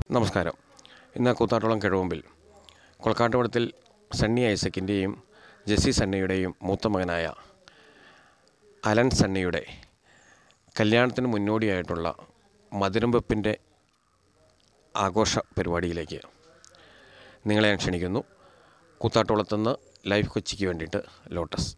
നമസ്കാരം ഇന്ന് കൂത്താട്ടോളം കിഴവുമ്പിൽ കൊളക്കാട്ടുപടത്തിൽ സണ്ണി ഐസക്കിൻ്റെയും ജെസ്സി സണ്ണിയുടെയും മൂത്ത മകനായ അലൻ സണ്ണിയുടെ കല്യാണത്തിന് മുന്നോടിയായിട്ടുള്ള മധുരം വെപ്പിൻ്റെ ആഘോഷ പരിപാടിയിലേക്ക് നിങ്ങളെ ഞാൻ ക്ഷണിക്കുന്നു കൂത്താട്ടോളത്തുനിന്ന് ലൈവ് കൊച്ചിക്ക് വേണ്ടിയിട്ട് ലോട്ടസ്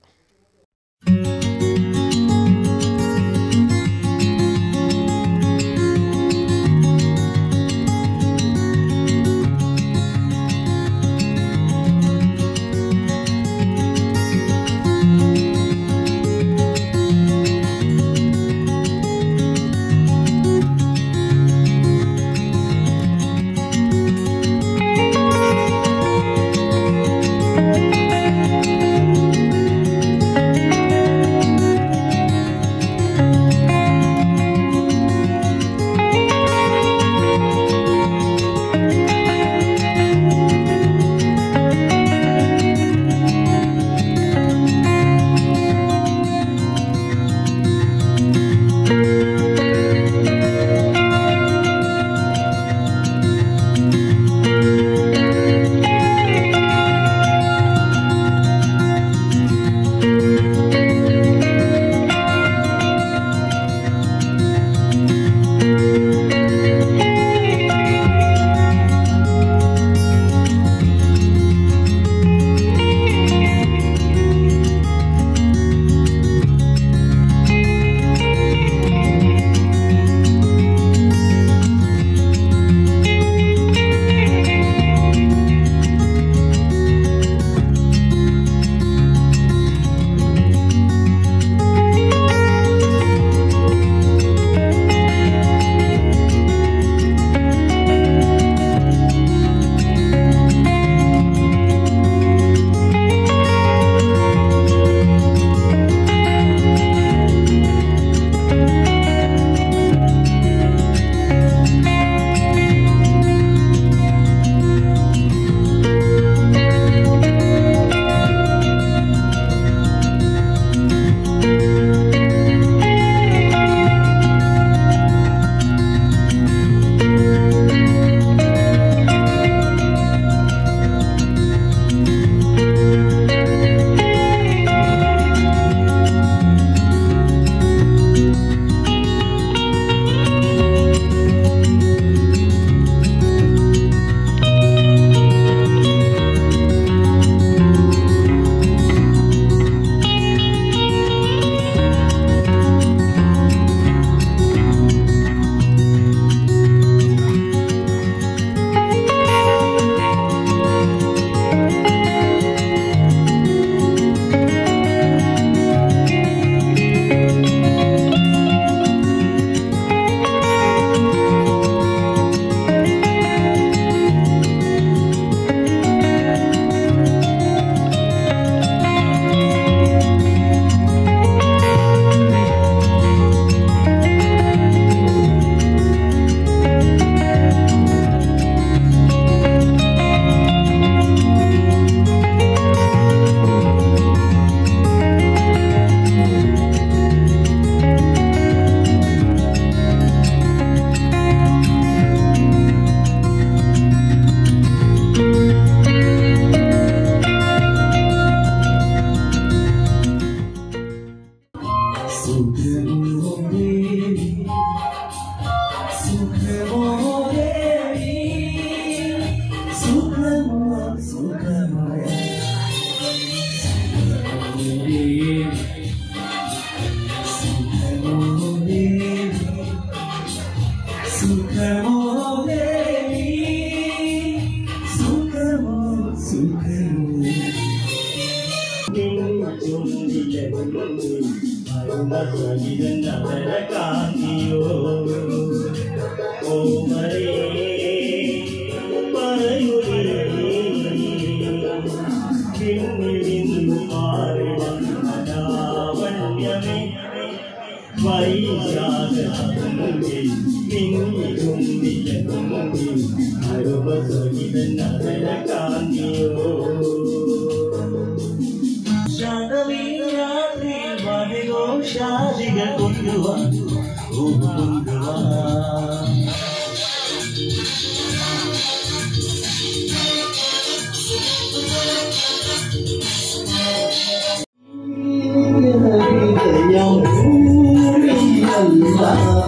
ശാദികൾ കൊണ്ടുവാ കൊണ്ടുവാ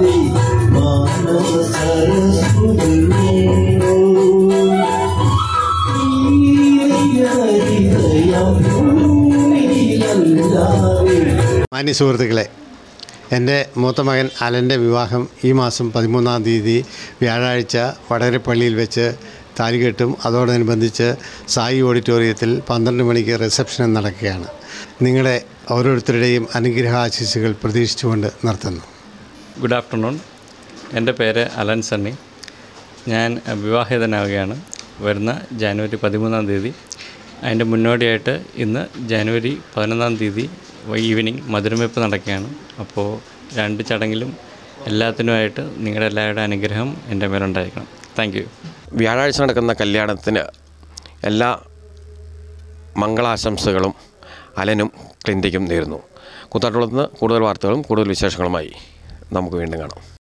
മാനവ സരസ്വതിയേ മാന്യ സുഹൃത്തുക്കളെ എൻ്റെ മൂത്ത മകൻ അലൻ്റെ വിവാഹം ഈ മാസം പതിമൂന്നാം തീയതി വ്യാഴാഴ്ച വടകരപ്പള്ളിയിൽ വെച്ച് താലികെട്ടും അതോടനുബന്ധിച്ച് സായി ഓഡിറ്റോറിയത്തിൽ പന്ത്രണ്ട് മണിക്ക് റിസപ്ഷനും നടക്കുകയാണ് നിങ്ങളുടെ ഓരോരുത്തരുടെയും അനുഗ്രഹാശിസുകൾ പ്രതീക്ഷിച്ചുകൊണ്ട് നിർത്തുന്നു ഗുഡ് ആഫ്റ്റർനൂൺ എൻ്റെ പേര് അലൻ സണ്ണി ഞാൻ അഹ്, വിവാഹിതനാവുകയാണ് വരുന്ന ജാനുവരി പതിമൂന്നാം തീയതി അതിൻ്റെ മുന്നോടിയായിട്ട് ഇന്ന് ജാനുവരി പതിനൊന്നാം തീയതി വൈ- ഈവനിങ് മധുരമെപ്പ് നടക്കുകയാണ് അപ്പോൾ രണ്ട് ചടങ്ങിലും എല്ലാത്തിനുമായിട്ട് നിങ്ങളുടെ എല്ലാവരുടെ അനുഗ്രഹം എൻ്റെ മേലുണ്ടായിരിക്കണം താങ്ക് യു വ്യാഴാഴ്ച നടക്കുന്ന കല്യാണത്തിന് എല്ലാ മംഗളാശംസകളും അലനും ക്ലിൻ്റയ്ക്കും നേരുന്നു കൂത്താട്ടുകുളത്ത് നിന്ന് കൂടുതൽ വാർത്തകളും കൂടുതൽ വിശേഷങ്ങളുമായി നമുക്ക് വീണ്ടും കാണാം